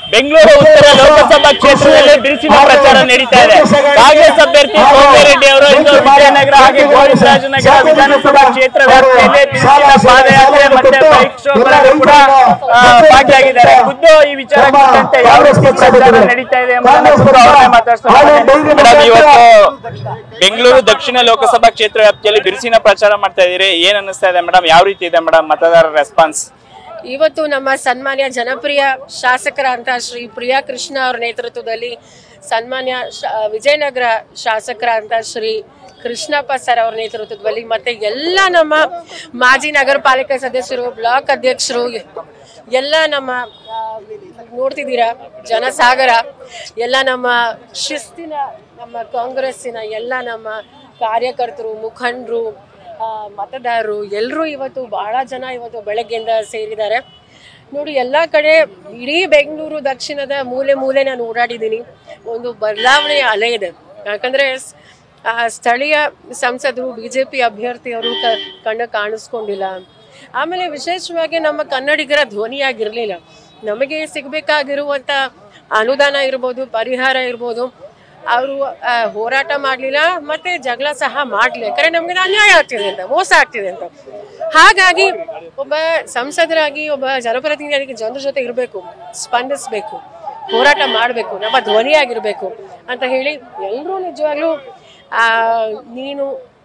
ಬೆಂಗಳೂರು ಉತ್ತರ ಲೋಕಸಭಾ ಕ್ಷೇತ್ರದಲ್ಲಿ ಬಿರುಸಿನ ಪ್ರಚಾರ ನಡೀತಾ ಇದೆ ಕಾಂಗ್ರೆಸ್ ಅಭ್ಯರ್ಥಿ ಸೋಮಿರೆಡ್ಡಿ ಅವರು ಇಂದು ವಿಜಯನಗರ ಹಾಗೆ ಗೋವಿಂದರಾಜನಗರ ವಿಧಾನಸಭಾ ಕ್ಷೇತ್ರ ವ್ಯಾಪ್ತಿಯಲ್ಲಿ ಬಿರುಸಿನ ಪಾದಯಾತ್ರೆ ಮತ್ತೆ ಬೈಕ್ ಶೋಗಳಲ್ಲಿ ಕೂಡ ಆ, ಭಾಗಿಯಾಗಿದ್ದಾರೆ ಖುದ್ದು ಈ ವಿಚಾರ ಕುರಿತಂತೆ ಯಾವ ರೀತಿ ಪ್ರಚಾರ ನಡೀತಾ ಇದೆ ಎಂಬುದನ್ನು ಖುದ್ದು ಅವರೇ ಮಾತಾಡ್ತಾರೆ ಮೇಡಮ್ ಇವತ್ತು ಬೆಂಗಳೂರು ದಕ್ಷಿಣ ಲೋಕಸಭಾ ಕ್ಷೇತ್ರ ವ್ಯಾಪ್ತಿಯಲ್ಲಿ ಬಿರುಸಿನ ಪ್ರಚಾರ ಮಾಡ್ತಾ ಇದೀರಿ ಏನ್ ಅನ್ನಿಸ್ತಾ ಇದೆ ಮೇಡಮ್ ಯಾವ ರೀತಿ ಇದೆ ಮೇಡಮ್ ಮತದಾರರ ರೆಸ್ಪಾನ್ಸ್ ಇವತ್ತು ನಮ್ಮ ಸನ್ಮಾನ್ಯ ಜನಪ್ರಿಯ ಶಾಸಕರಂತ ಶ್ರೀ ಪ್ರಿಯಾ ಕೃಷ್ಣ ಅವರ ನೇತೃತ್ವದಲ್ಲಿ ಸನ್ಮಾನ್ಯ ಶ- ವಿಜಯನಗರ ಶಾಸಕರಂತ ಶ್ರೀ ಕೃಷ್ಣಪ್ಪ ಸರ್ ಅವರ ನೇತೃತ್ವದಲ್ಲಿ ಮತ್ತೆ ಎಲ್ಲ ನಮ್ಮ ಮಾಜಿ ನಗರ ಪಾಲಿಕೆ ಸದಸ್ಯರು ಬ್ಲಾಕ್ ಅಧ್ಯಕ್ಷರು ಎಲ್ಲ ನಮ್ಮ ಆ, ನೋಡ್ತಿದ್ದೀರಾ ಜನಸಾಗರ ಎಲ್ಲ ನಮ್ಮ ಶಿಸ್ತಿನ ನಮ್ಮ ಕಾಂಗ್ರೆಸ್ಸಿನ ಎಲ್ಲ ನಮ್ಮ ಕಾರ್ಯಕರ್ತರು ಮುಖಂಡರು ಆ, ಮತದಾರರು ಎಲ್ಲರೂ ಇವತ್ತು ಬಹಳ ಜನ ಇವತ್ತು ಬೆಳಗ್ಗೆಯಿಂದ ಸೇರಿದ್ದಾರೆ ನೋಡಿ ಎಲ್ಲ ಕಡೆ ಇಡೀ ಬೆಂಗಳೂರು ದಕ್ಷಿಣದ ಮೂಲೆ ಮೂಲೆ ನಾನು ಓಡಾಡಿದ್ದೀನಿ ಒಂದು ಬದಲಾವಣೆಯ ಅಲೆ ಇದೆ ಯಾಕಂದ್ರೆ ಸ್- ಆ, ಸ್ಥಳೀಯ ಸಂಸದರು ಬಿ ಜೆ ಪಿ ಅಭ್ಯರ್ಥಿಯವರು ಕ ಕಣ್ಣ ಕಾಣಿಸ್ಕೊಂಡಿಲ್ಲ ಆಮೇಲೆ ವಿಶೇಷವಾಗಿ ನಮ್ಮ ಕನ್ನಡಿಗರ ಧ್ವನಿಯಾಗಿರಲಿಲ್ಲ ನಮಗೆ ಸಿಗಬೇಕಾಗಿರುವಂಥ ಅನುದಾನ ಇರ್ಬೋದು ಪರಿಹಾರ ಇರ್ಬೋದು ಅವರು ಹೋರಾಟ ಮಾಡಲಿಲ್ಲ ಮತ್ತೆ ಜಗಳ ಸಹ ಮಾಡಲಿಲ್ಲ ಯಾಕಂದ್ರೆ ನಮ್ಗೆ ಅನ್ಯಾಯ ಆಗ್ತಿದೆ ಅಂತ ಮೋಸ ಆಗ್ತಿದೆ ಅಂತ ಹಾಗಾಗಿ ಒಬ್ಬ ಸಂಸದರಾಗಿ ಒಬ್ಬ ಜನಪ್ರತಿನಿಧಿಯಾಗಿ ಜನರ ಜೊತೆ ಇರಬೇಕು ಸ್ಪಂದಿಸಬೇಕು ಹೋರಾಟ ಮಾಡಬೇಕು ನಮ್ಮ ಧ್ವನಿಯಾಗಿರ್ಬೇಕು ಅಂತ ಹೇಳಿ ಎಲ್ಲರೂ ನಿಜವಾಗ್ಲೂ ಆ, ನೀನು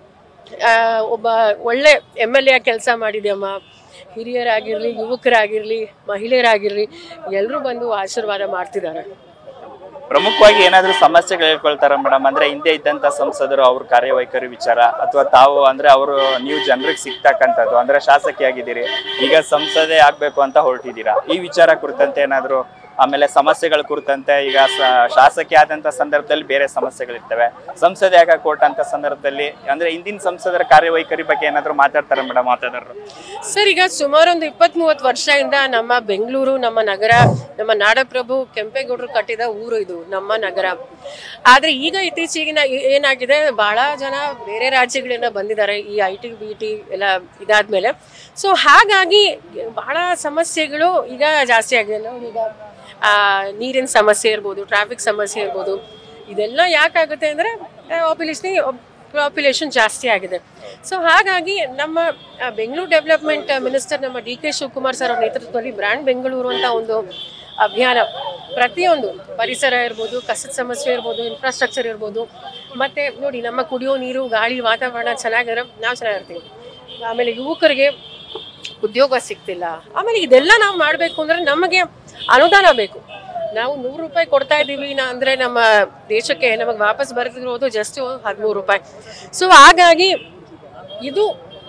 ಆ, ಒಬ್ಬ ಒಳ್ಳೆ ಎಮ್ ಎಲ್ ಎ ಕೆಲಸ ಮಾಡಿದ್ಯಮ್ಮ ಹಿರಿಯರಾಗಿರ್ಲಿ ಯುವಕರಾಗಿರ್ಲಿ ಮಹಿಳೆಯರಾಗಿರ್ಲಿ ಎಲ್ಲರೂ ಬಂದು ಆಶೀರ್ವಾದ ಮಾಡ್ತಿದ್ದಾರೆ ಪ್ರಮುಖವಾಗಿ ಏನಾದ್ರೂ ಸಮಸ್ಯೆಗಳು ಹೇಳ್ಕೊಳ್ತಾರ ಮೇಡಮ್ ಅಂದ್ರೆ ಹಿಂದೆ ಇದ್ದಂತ ಸಂಸದರು ಅವ್ರ ಕಾರ್ಯವೈಖರಿ ವಿಚಾರ ಅಥವಾ ತಾವು ಅಂದ್ರೆ ಅವರು ನೀವು ಜನರಿಗೆ ಸಿಗ್ತಕ್ಕಂಥದ್ದು ಅಂದ್ರೆ ಶಾಸಕಿಯಾಗಿದ್ದೀರಿ ಈಗ ಸಂಸದೆ ಆಗ್ಬೇಕು ಅಂತ ಹೊರಟಿದ್ದೀರಾ ಈ ವಿಚಾರ ಕುರಿತಂತೆ ಏನಾದ್ರು ಆಮೇಲೆ ಸಮಸ್ಯೆಗಳ ಕುರಿತಂತೆ ಈಗ ಸ- ಶಾಸಕಿ ಆದಂತ ಸಂದರ್ಭದಲ್ಲಿ ಬೇರೆ ಸಮಸ್ಯೆಗಳಿರ್ತವೆ ಸಂಸದೆ ಆಗ ಕೊಟ್ಟಂತ ಸಂದರ್ಭದಲ್ಲಿ ಅಂದ್ರೆ ಹಿಂದಿನ ಸಂಸದರ ಕಾರ್ಯವೈಖರಿ ಬಗ್ಗೆ ಏನಾದ್ರು ಮಾತಾಡ್ತಾರೆ ಮೇಡಮ್ ಮಾತಾಡೋರು ಸರ್ ಈಗ ಸುಮಾರು ಒಂದು ಇಪ್ಪತ್ತ್ ಮೂವತ್ತು ವರ್ಷದಿಂದ ನಮ್ಮ ಬೆಂಗಳೂರು ನಮ್ಮ ನಗರ ನಮ್ಮ ನಾಡಪ್ರಭು ಕೆಂಪೇಗೌಡರು ಕಟ್ಟಿದ ಊರು ಇದು ನಮ್ಮ ನಗರ ಆದ್ರೆ ಈಗ ಇತ್ತೀಚೆಗಿನ ಏ- ಏನಾಗಿದೆ ಬಹಳ ಜನ ಬೇರೆ ರಾಜ್ಯಗಳಿಂದ ಬಂದಿದ್ದಾರೆ ಈ ಐ ಟಿ ಬಿ ಟಿ ಎಲ್ಲ ಇದಾದ್ಮೇಲೆ ಸೊ ಹಾಗಾಗಿ ಬಹಳ ಸಮಸ್ಯೆಗಳು ಈಗ ಜಾಸ್ತಿ ಆಗಿದೆ ನೋಡಿ ಈಗ ಆ, ನೀರಿನ ಸಮಸ್ಯೆ ಇರ್ಬೋದು ಟ್ರಾಫಿಕ್ ಸಮಸ್ಯೆ ಇರ್ಬೋದು ಇದೆಲ್ಲ ಯಾಕಾಗುತ್ತೆ ಅಂದ್ರೆ ಪಾಪ್ಯುಲೇಷನ್ ಪಾಪ್ಯುಲೇಷನ್ ಜಾಸ್ತಿ ಆಗಿದೆ ಸೊ ಹಾಗಾಗಿ ನಮ್ಮ ಆ, ಬೆಂಗಳೂರು ಡೆವಲಪ್ಮೆಂಟ್ ಮಿನಿಸ್ಟರ್ ನಮ್ಮ ಡಿ ಕೆ ಶಿವಕುಮಾರ್ ಸರ್ ಅವ್ರ ನೇತೃತ್ವದಲ್ಲಿ ಬ್ರ್ಯಾಂಡ್ ಬೆಂಗಳೂರು ಅಂತ ಒಂದು ಅಭಿಯಾನ ಪ್ರತಿಯೊಂದು ಪರಿಸರ ಇರ್ಬೋದು ಕಸದ ಸಮಸ್ಯೆ ಇರ್ಬೋದು ಇನ್ಫ್ರಾಸ್ಟ್ರಕ್ಚರ್ ಇರ್ಬೋದು ಮತ್ತೆ ನೋಡಿ ನಮ್ಮ ಕುಡಿಯೋ ನೀರು ಗಾಳಿ ವಾತಾವರಣ ಚೆನ್ನಾಗಿರೋ ನಾವು ಚೆನ್ನಾಗಿರ್ತೀವಿ ಆಮೇಲೆ ಯುವಕರಿಗೆ ಉದ್ಯೋಗ ಸಿಗ್ತಿಲ್ಲ ಆಮೇಲೆ ಇದೆಲ್ಲ ನಾವು ಮಾಡಬೇಕು ಅಂದ್ರೆ ನಮಗೆ ಅನುದಾನ ಬೇಕು ನಾವು ನೂರು ರೂಪಾಯಿ ಕೊಡ್ತಾ ಇದ್ದೀವಿ ನಾ ಅಂದ್ರೆ ನಮ್ಮ ದೇಶಕ್ಕೆ ನಮಗೆ ವಾಪಸ್ ಬರ್ತಿರೋದು ಜಸ್ಟ್ ಹದಿಮೂರು ರೂಪಾಯಿ ಸೊ ಹಾಗಾಗಿ ಇದು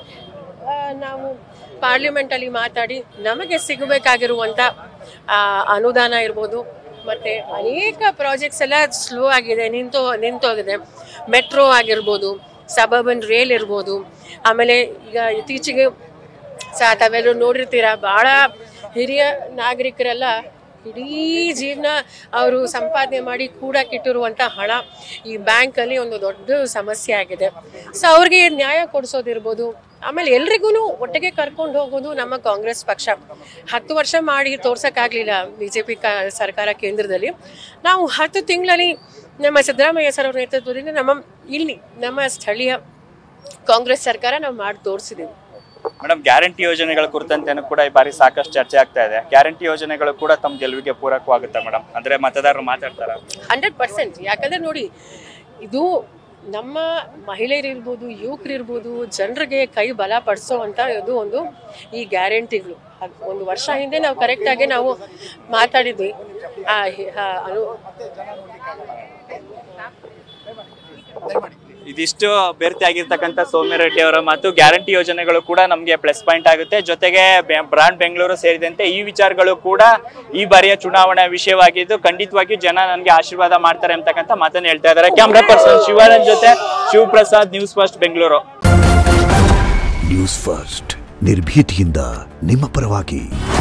ಆ, ನಾವು ಪಾರ್ಲಿಮೆಂಟಲ್ಲಿ ಮಾತಾಡಿ ನಮಗೆ ಸಿಗಬೇಕಾಗಿರುವಂಥ ಆ, ಅನುದಾನ ಇರ್ಬೋದು ಮತ್ತೆ ಅನೇಕ ಪ್ರಾಜೆಕ್ಟ್ಸ್ ಎಲ್ಲ ಸ್ಲೋ ಆಗಿದೆ ನಿಂತು ನಿಂತೋಗಿದೆ ಮೆಟ್ರೋ ಆಗಿರ್ಬೋದು ಸಬರ್ಬನ್ ರೇಲ್ ಇರ್ಬೋದು ಆಮೇಲೆ ಈಗ ಇತ್ತೀಚೆಗೆ ಸಹ ತಾವೆಲ್ಲರೂ ನೋಡಿರ್ತೀರ ಭಾಳ ಹಿರಿಯ ನಾಗರಿಕರೆಲ್ಲ ಇಡೀ ಜೀವನ ಅವರು ಸಂಪಾದನೆ ಮಾಡಿ ಕೂಡಕ್ಕಿಟ್ಟಿರುವಂಥ ಹಣ ಈ ಬ್ಯಾಂಕಲ್ಲಿ ಒಂದು ದೊಡ್ಡ ಸಮಸ್ಯೆ ಆಗಿದೆ ಸೊ ಅವ್ರಿಗೆ ನ್ಯಾಯ ಕೊಡಿಸೋದಿರ್ಬೋದು ಆಮೇಲೆ ಎಲ್ರಿಗೂ ಒಟ್ಟಿಗೆ ಕರ್ಕೊಂಡು ಹೋಗೋದು ನಮ್ಮ ಕಾಂಗ್ರೆಸ್ ಪಕ್ಷ ಹತ್ತು ವರ್ಷ ಮಾಡಿ ತೋರ್ಸೋಕ್ಕಾಗಲಿಲ್ಲ ಬಿ ಜೆ ಪಿ ಕ ಸರ್ಕಾರ ಕೇಂದ್ರದಲ್ಲಿ ನಾವು ಹತ್ತು ತಿಂಗಳಲ್ಲಿ ನಮ್ಮ ಸಿದ್ದರಾಮಯ್ಯ ಸರ್ ಅವ್ರ ನೇತೃತ್ವದಿಂದ ನಮ್ಮ ಇಲ್ಲಿ ನಮ್ಮ ಸ್ಥಳೀಯ ಕಾಂಗ್ರೆಸ್ ಸರ್ಕಾರ ನಾವು ಮಾಡಿ ತೋರಿಸಿದ್ದೀವಿ ಮೇಡಮ್ ಗ್ಯಾರಂಟಿ ಯೋಜನೆಗಳ ಕುರಿತಂತೆನೂ ಕೂಡ ಈ ಬಾರಿ ಸಾಕಷ್ಟು ಚರ್ಚೆ ಆಗ್ತಾ ಇದೆ ಗ್ಯಾರಂಟಿ ಯೋಜನೆಗಳು ಕೂಡ ತಮ್ಮ ಗೆಲುವಿಗೆ ಪೂರಕವಾಗುತ್ತೆ ಮೇಡಮ್ ಅಂದ್ರೆ ಮತದಾರರು ಮಾತಾಡ್ತಾರ ಹಂಡ್ರೆಡ್ ಪರ್ಸೆಂಟ್ ಯಾಕಂದ್ರೆ ನೋಡಿ ಇದು ನಮ್ಮ ಮಹಿಳೆಯರಿರ್ಬೋದು ಯುವಕರಿರ್ಬೋದು ಜನರಿಗೆ ಕೈ ಬಲ ಪಡಿಸೋ ಅಂತ ಇದು ಒಂದು ಈ ಗ್ಯಾರಂಟಿಗಳು ಅದ್ ಒಂದು ವರ್ಷ ಹಿಂದೆ ನಾವು ಕರೆಕ್ಟಾಗಿ ನಾವು ಮಾತಾಡಿದ್ವಿ ಆ ಹಿ- ಆ ಅನು ಇದಿಷ್ಟು ಅಭ್ಯರ್ಥಿ ಆಗಿರ್ತಕ್ಕಂಥ ಸೌಮ್ಯರೆಡ್ಡಿ ಅವರ ಮತ್ತು ಗ್ಯಾರಂಟಿ ಯೋಜನೆಗಳು ಕೂಡ ನಮಗೆ ಪ್ಲಸ್ ಪಾಯಿಂಟ್ ಆಗುತ್ತೆ ಜೊತೆಗೆ ಬೆ- ಬ್ರಾಂಡ್ ಬೆಂಗಳೂರು ಸೇರಿದಂತೆ ಈ ವಿಚಾರಗಳು ಕೂಡ ಈ ಬಾರಿಯ ಚುನಾವಣಾ ವಿಷಯವಾಗಿದ್ದು ಖಂಡಿತವಾಗಿಯೂ ಜನ ನನಗೆ ಆಶೀರ್ವಾದ ಮಾಡ್ತಾರೆ ಅಂತಕ್ಕಂಥ ಮಾತನ್ನ ಹೇಳ್ತಾ ಇದ್ದಾರೆ ಕ್ಯಾಮ್ರಾ ಪರ್ಸನ್ ಶಿವಾನಂದ್ ಜೊತೆ Shivaprasad news first Bengaluru news first ನಿರ್ಭೀತಿಯಿಂದ ನಿಮ್ಮ ಪರವಾಗಿ